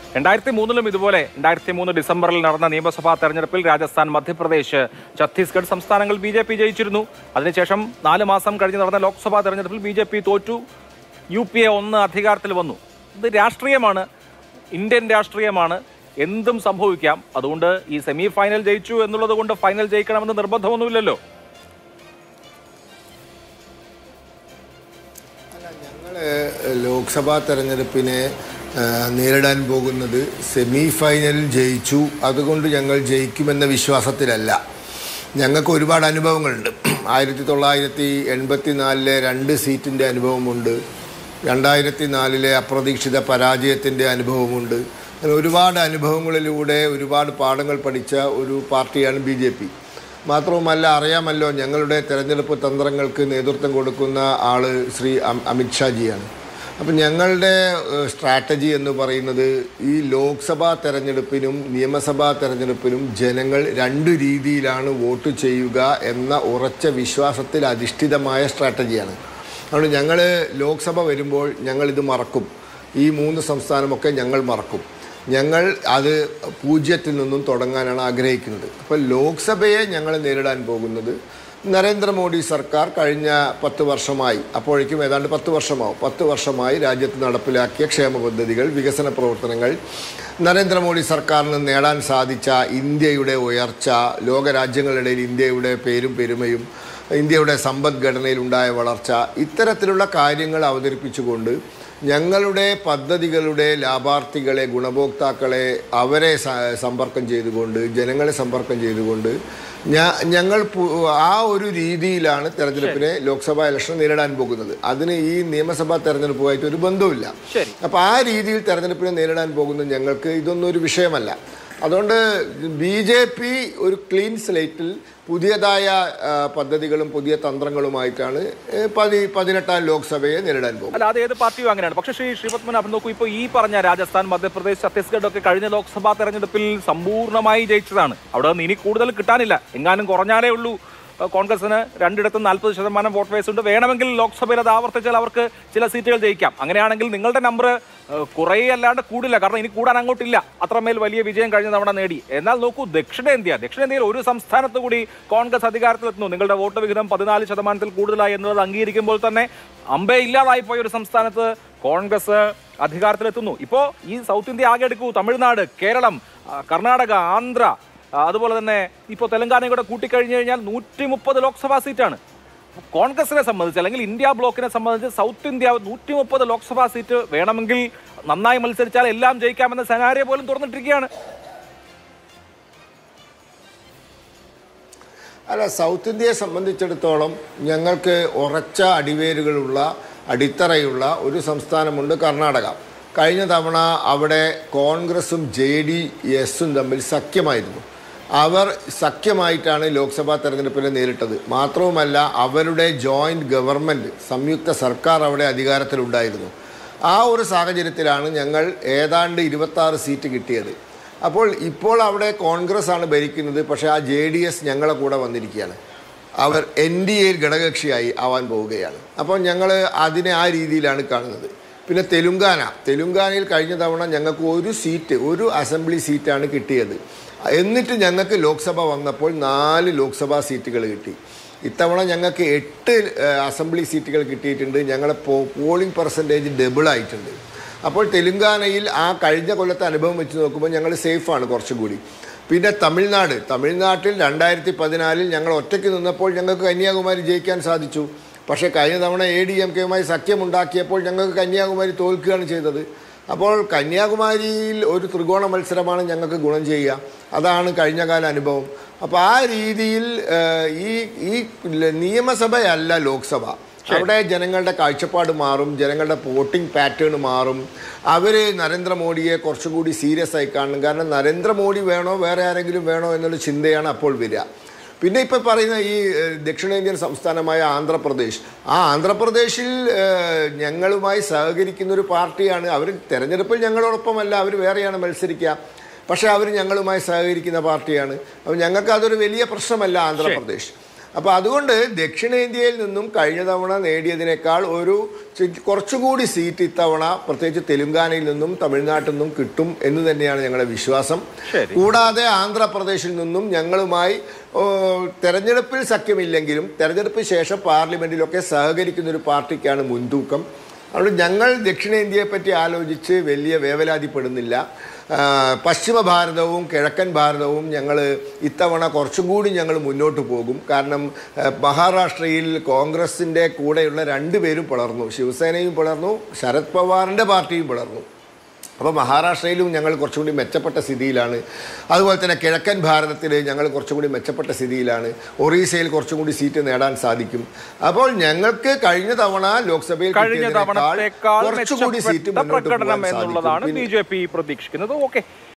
രണ്ടായിരത്തി മൂന്നിലും ഇതുപോലെ രണ്ടായിരത്തി മൂന്ന് ഡിസംബറിൽ നടന്ന നിയമസഭാ തെരഞ്ഞെടുപ്പിൽ രാജസ്ഥാൻ മധ്യപ്രദേശ് ഛത്തീസ്ഗഡ് സംസ്ഥാനങ്ങൾ ബി ജെ പി ജയിച്ചിരുന്നു അതിനുശേഷം നാല് മാസം കഴിഞ്ഞ് നടന്ന ലോക്സഭാ തെരഞ്ഞെടുപ്പിൽ ബി ജെ പി തോറ്റു യു പി എ ഒന്ന് അധികാരത്തിൽ വന്നു ഇത് രാഷ്ട്രീയമാണ് ഇന്ത്യൻ രാഷ്ട്രീയമാണ് എന്തും സംഭവിക്കാം അതുകൊണ്ട് ഈ സെമി ഫൈനൽ ജയിച്ചു എന്നുള്ളത് കൊണ്ട് ഫൈനൽ ജയിക്കണമെന്ന് നിർബന്ധമൊന്നുമില്ലല്ലോ ഞങ്ങൾ ലോക്സഭാ തെരഞ്ഞെടുപ്പിനെ ആ, നേരിടാൻ പോകുന്നത് സെമി ഫൈനലിൽ ജയിച്ചു അതുകൊണ്ട് ഞങ്ങൾ ജയിക്കുമെന്ന വിശ്വാസത്തിലല്ല ഞങ്ങൾക്ക് ഒരുപാട് അനുഭവങ്ങളുണ്ട് ആയിരത്തി തൊള്ളായിരത്തി എൺപത്തി നാലിലെ രണ്ട് സീറ്റിൻ്റെ അനുഭവമുണ്ട് രണ്ടായിരത്തി നാലിലെ അപ്രതീക്ഷിത പരാജയത്തിൻ്റെ അനുഭവമുണ്ട് അങ്ങനെ ഒരുപാട് അനുഭവങ്ങളിലൂടെ ഒരുപാട് പാഠങ്ങൾ പഠിച്ച ഒരു പാർട്ടിയാണ് ബി ജെ പി മാത്രവുമല്ല അറിയാമല്ലോ ഞങ്ങളുടെ തെരഞ്ഞെടുപ്പ് തന്ത്രങ്ങൾക്ക് നേതൃത്വം കൊടുക്കുന്ന ആള് ശ്രീ അം- അമിത്ഷാജിയാണ് അപ്പം ഞങ്ങളുടെ ഏഹ്, സ്ട്രാറ്റജി എന്ന് പറയുന്നത് ഈ ലോക്സഭാ തെരഞ്ഞെടുപ്പിനും നിയമസഭാ തെരഞ്ഞെടുപ്പിനും ജനങ്ങൾ രണ്ട് രീതിയിലാണ് വോട്ട് ചെയ്യുക എന്ന ഉറച്ച വിശ്വാസത്തിൽ അധിഷ്ഠിതമായ സ്ട്രാറ്റജിയാണ് അതുകൊണ്ട് ഞങ്ങൾ ലോക്സഭ വരുമ്പോൾ ഞങ്ങളിത് മറക്കും ഈ മൂന്ന് സംസ്ഥാനമൊക്കെ ഞങ്ങൾ മറക്കും ഞങ്ങൾ അത് പൂജ്യത്തിൽ നിന്നും തുടങ്ങാനാണ് ആഗ്രഹിക്കുന്നത് അപ്പോൾ ലോക്സഭയെ ഞങ്ങൾ നേരിടാൻ പോകുന്നത് നരേന്ദ്രമോദി സർക്കാർ കഴിഞ്ഞ പത്ത് വർഷമായി അപ്പോഴേക്കും ഏതാണ്ട് പത്ത് വർഷമാവും പത്ത് വർഷമായി രാജ്യത്ത് നടപ്പിലാക്കിയ ക്ഷേമ പദ്ധതികൾ വികസന പ്രവർത്തനങ്ങൾ നരേന്ദ്രമോദി സർക്കാരിന് നേടാൻ സാധിച്ച ഇന്ത്യയുടെ ഉയർച്ച ലോകരാജ്യങ്ങളിടയിൽ ഇന്ത്യയുടെ പേരും പെരുമയും ഇന്ത്യയുടെ സമ്പദ്ഘടനയിൽ ഉണ്ടായ വളർച്ച ഇത്തരത്തിലുള്ള കാര്യങ്ങൾ അവതരിപ്പിച്ചുകൊണ്ട് ഞങ്ങളുടെ പദ്ധതികളുടെ ലാഭാർത്ഥികളെ ഗുണഭോക്താക്കളെ അവരെ സ- സമ്പർക്കം ചെയ്തുകൊണ്ട് ജനങ്ങളെ സമ്പർക്കം ചെയ്തുകൊണ്ട് ഞാ- ഞങ്ങൾ പു- ആ ഒരു രീതിയിലാണ് തെരഞ്ഞെടുപ്പിനെ ലോക്സഭാ ഇലക്ഷൻ നേരിടാൻ പോകുന്നത് അതിന് ഈ നിയമസഭാ തെരഞ്ഞെടുപ്പുമായിട്ട് ഒരു ബന്ധവുമില്ല ശരി. അപ്പോൾ ആ രീതിയിൽ തെരഞ്ഞെടുപ്പിനെ നേരിടാൻ പോകുന്ന ഞങ്ങൾക്ക് ഇതൊന്നും ഒരു വിഷയമല്ല അതുകൊണ്ട് ബി ജെ പി ഒരു ക്ലീൻ സ്ലേറ്റിൽ പുതിയതായ ആ, പദ്ധതികളും പുതിയ തന്ത്രങ്ങളുമായിട്ടാണ് ഏ, പതി പതിനെട്ടാം ലോക്സഭയെ നേരിടാൻ പോകുന്നത് അല്ല അത് ഏത് പാർട്ടിയും അങ്ങനെയാണ് പക്ഷേ ശ്രീ ശ്രീപത്മനാഭൻ നോക്കൂ ഇപ്പോൾ ഈ പറഞ്ഞ രാജസ്ഥാൻ മധ്യപ്രദേശ് ഛത്തീസ്ഗഡ് ഒക്കെ കഴിഞ്ഞ ലോക്സഭാ തെരഞ്ഞെടുപ്പിൽ സമ്പൂർണ്ണമായി ജയിച്ചതാണ് അവിടെ നിന്ന് ഇനി കൂടുതൽ കിട്ടാനില്ല എങ്ങാനും കുറഞ്ഞാലേ ഉള്ളൂ ഏഹ് കോൺഗ്രസിന് രണ്ടിടത്തും നാൽപ്പത് ശതമാനം വോട്ട് വേസ് ഉണ്ട് വേണമെങ്കിൽ ലോക്സഭയിൽ അത് ആവർത്തിച്ചാൽ അവർക്ക് ചില സീറ്റുകൾ ജയിക്കാം അങ്ങനെയാണെങ്കിൽ നിങ്ങളുടെ നമ്പർ കുറേ അല്ലാണ്ട് കൂടില്ല കാരണം ഇനി കൂടാൻ അങ്ങോട്ടില്ല അത്രമേൽ വലിയ വിജയം കഴിഞ്ഞ തവണ നേടി എന്നാൽ നോക്കൂ ദക്ഷിണേന്ത്യ ദക്ഷിണേന്ത്യയിൽ ഒരു സംസ്ഥാനത്ത് കൂടി കോൺഗ്രസ് അധികാരത്തിലെത്തുന്നു നിങ്ങളുടെ വോട്ട് വിഹിതം പതിനാല് ശതമാനത്തിൽ കൂടുതലായി എന്നുള്ളത് അംഗീകരിക്കുമ്പോൾ തന്നെ അമ്പേ ഇല്ലാതായി പോയ ഒരു സംസ്ഥാനത്ത് കോൺഗ്രസ് അധികാരത്തിലെത്തുന്നു ഇപ്പോൾ ഈ സൗത്ത് ഇന്ത്യ ആകെ എടുക്കൂ തമിഴ്നാട് കേരളം ആ, കർണാടക ആന്ധ്ര ആ, അതുപോലെ തന്നെ ഇപ്പോൾ തെലങ്കാനയും കൂടെ കൂട്ടിക്കഴിഞ്ഞു കഴിഞ്ഞാൽ നൂറ്റി മുപ്പത് ലോക്സഭാ സീറ്റാണ് കോൺഗ്രസിനെ സംബന്ധിച്ച് അല്ലെങ്കിൽ ഇന്ത്യ ബ്ലോക്കിനെ സംബന്ധിച്ച് സൗത്ത് ഇന്ത്യ നൂറ്റി മുപ്പത് ലോക്സഭാ സീറ്റ് വേണമെങ്കിൽ നന്നായി മത്സരിച്ചാൽ എല്ലാം ജയിക്കാമെന്ന സെനാരിയ പോലും തുറന്നിട്ടിരിക്കുകയാണ് അല്ല സൗത്ത് ഇന്ത്യയെ സംബന്ധിച്ചിടത്തോളം ഞങ്ങൾക്ക് ഉറച്ച അടിവേരുകളുള്ള അടിത്തറയുള്ള ഒരു സംസ്ഥാനമുണ്ട് കർണാടക കഴിഞ്ഞ തവണ അവിടെ കോൺഗ്രസും ജെ ഡി എസും തമ്മിൽ സഖ്യമായിരുന്നു അവർ സഖ്യമായിട്ടാണ് ലോക്സഭാ തെരഞ്ഞെടുപ്പിനെ നേരിട്ടത് മാത്രവുമല്ല അവരുടെ ജോയിൻറ്റ് ഗവൺമെൻറ് സംയുക്ത സർക്കാർ അവിടെ അധികാരത്തിലുണ്ടായിരുന്നു ആ ഒരു സാഹചര്യത്തിലാണ് ഞങ്ങൾ ഏതാണ്ട് ഇരുപത്താറ് സീറ്റ് കിട്ടിയത് അപ്പോൾ ഇപ്പോൾ അവിടെ കോൺഗ്രസ് ആണ് ഭരിക്കുന്നത് പക്ഷേ ആ ജെ ഡി എസ് ഞങ്ങളെ കൂടെ വന്നിരിക്കുകയാണ് അവർ എൻ ഡി എയിൽ ഘടകകക്ഷിയായി ആവാൻ പോവുകയാണ് അപ്പോൾ ഞങ്ങൾ അതിനെ ആ രീതിയിലാണ് കാണുന്നത് പിന്നെ തെലുങ്കാന തെലുങ്കാനയിൽ കഴിഞ്ഞ തവണ ഞങ്ങൾക്ക് ഒരു സീറ്റ് ഒരു അസംബ്ലി സീറ്റാണ് കിട്ടിയത് എന്നിട്ട് ഞങ്ങൾക്ക് ലോക്സഭ വന്നപ്പോൾ നാല് ലോക്സഭാ സീറ്റുകൾ കിട്ടി ഇത്തവണ ഞങ്ങൾക്ക് എട്ട് ഏഹ്, അസംബ്ലി സീറ്റുകൾ കിട്ടിയിട്ടുണ്ട് ഞങ്ങളുടെ പോ പോളിംഗ് പെർസെൻറ്റേജ് ഡബിൾ ആയിട്ടുണ്ട് അപ്പോൾ തെലുങ്കാനയിൽ ആ കഴിഞ്ഞ കൊല്ലത്തെ അനുഭവം വെച്ച് നോക്കുമ്പോൾ ഞങ്ങൾ സേഫാണ് കുറച്ചും കൂടി പിന്നെ തമിഴ്നാട് തമിഴ്നാട്ടിൽ രണ്ടായിരത്തി പതിനാലിൽ ഞങ്ങൾ ഒറ്റയ്ക്ക് നിന്നപ്പോൾ ഞങ്ങൾക്ക് കന്യാകുമാരി ജയിക്കാൻ സാധിച്ചു പക്ഷേ കഴിഞ്ഞ തവണ എ ഡി എം കെയുമായി സഖ്യമുണ്ടാക്കിയപ്പോൾ ഞങ്ങൾക്ക് കന്യാകുമാരി തോൽക്കുകയാണ് ചെയ്തത് അപ്പോൾ കന്യാകുമാരിയിൽ ഒരു ത്രികോണ മത്സരമാണ് ഞങ്ങൾക്ക് ഗുണം ചെയ്യുക അതാണ് കഴിഞ്ഞകാല അനുഭവം അപ്പോൾ ആ രീതിയിൽ ഏഹ്, ഈ ഈ നിയമസഭയല്ല ലോക്സഭ അവിടെ ജനങ്ങളുടെ കാഴ്ചപ്പാട് മാറും ജനങ്ങളുടെ വോട്ടിംഗ് പാറ്റേൺ മാറും അവർ നരേന്ദ്രമോദിയെ കുറച്ചുകൂടി സീരിയസ് ആയി കാണണം കാരണം നരേന്ദ്രമോദി വേണോ വേറെ ആരെങ്കിലും വേണോ എന്നുള്ള ചിന്തയാണ് അപ്പോൾ വരിക പിന്നെ ഇപ്പോൾ പറയുന്ന ഈ ഏഹ്, ദക്ഷിണേന്ത്യൻ സംസ്ഥാനമായ ആന്ധ്രാപ്രദേശ് ആ ആന്ധ്രാപ്രദേശിൽ ഏഹ്, ഞങ്ങളുമായി സഹകരിക്കുന്ന ഒരു പാർട്ടിയാണ് അവർ തെരഞ്ഞെടുപ്പിൽ ഞങ്ങളോടൊപ്പമല്ല അവർ വേറെയാണ് മത്സരിക്കുക പക്ഷേ അവർ ഞങ്ങളുമായി സഹകരിക്കുന്ന പാർട്ടിയാണ് അപ്പോൾ ഞങ്ങൾക്ക് അതൊരു വലിയ പ്രശ്നമല്ല ആന്ധ്രാപ്രദേശ് അപ്പോൾ അതുകൊണ്ട് ദക്ഷിണേന്ത്യയിൽ നിന്നും കഴിഞ്ഞ തവണ നേടിയതിനേക്കാൾ ഒരു ചി- കുറച്ചുകൂടി സീറ്റ് ഇത്തവണ പ്രത്യേകിച്ച് തെലുങ്കാനയിൽ നിന്നും തമിഴ്നാട്ടിൽ നിന്നും കിട്ടും എന്ന് തന്നെയാണ് ഞങ്ങളുടെ വിശ്വാസം ശരി. കൂടാതെ ആന്ധ്രാപ്രദേശിൽ നിന്നും ഞങ്ങളുമായി ഓ, തെരഞ്ഞെടുപ്പിൽ സഖ്യമില്ലെങ്കിലും തെരഞ്ഞെടുപ്പിന് ശേഷം പാർലമെന്റിലൊക്കെ സഹകരിക്കുന്ന ഒരു പാർട്ടിക്കാണ് മുൻതൂക്കം അതുകൊണ്ട് ഞങ്ങൾ ദക്ഷിണേന്ത്യയെ പറ്റി ആലോചിച്ച് വലിയ വേവലാതിപ്പെടുന്നില്ല ആ, പശ്ചിമ ഭാരതവും കിഴക്കൻ ഭാരതവും ഞങ്ങൾ ഇത്തവണ കുറച്ചും കൂടി ഞങ്ങൾ മുന്നോട്ട് പോകും കാരണം ആ, മഹാരാഷ്ട്രയിൽ കോൺഗ്രസിൻ്റെ കൂടെയുള്ള രണ്ടുപേരും പിളർന്നു ശിവസേനയും പിളർന്നു ശരത് പവാറിൻ്റെ പാർട്ടിയും പിളർന്നു അപ്പോൾ മഹാരാഷ്ട്രയിലും ഞങ്ങൾ കുറച്ചും കൂടി മെച്ചപ്പെട്ട സ്ഥിതിയിലാണ് അതുപോലെ തന്നെ കിഴക്കൻ ഭാരതത്തിൽ ഞങ്ങൾ കുറച്ചും കൂടി മെച്ചപ്പെട്ട സ്ഥിതിയിലാണ് ഒറീസയിൽ കുറച്ചും കൂടി സീറ്റ് നേടാൻ സാധിക്കും അപ്പോൾ ഞങ്ങൾക്ക് കഴിഞ്ഞ തവണ ലോക്സഭയിൽ കഴിഞ്ഞ കിട്ടിയതിനേക്കാൾ തവണത്തേക്കാൾ കുറച്ചുകൂടി സീറ്റ് മെച്ചപ്പെട്ട മുന്നോട്ട് പ്രകടനം പോകാൻ എന്നുള്ളതാണ് സാധിക്കും ബി ജെ പി പ്രതീക്ഷിക്കുന്നത് ഓക്കെ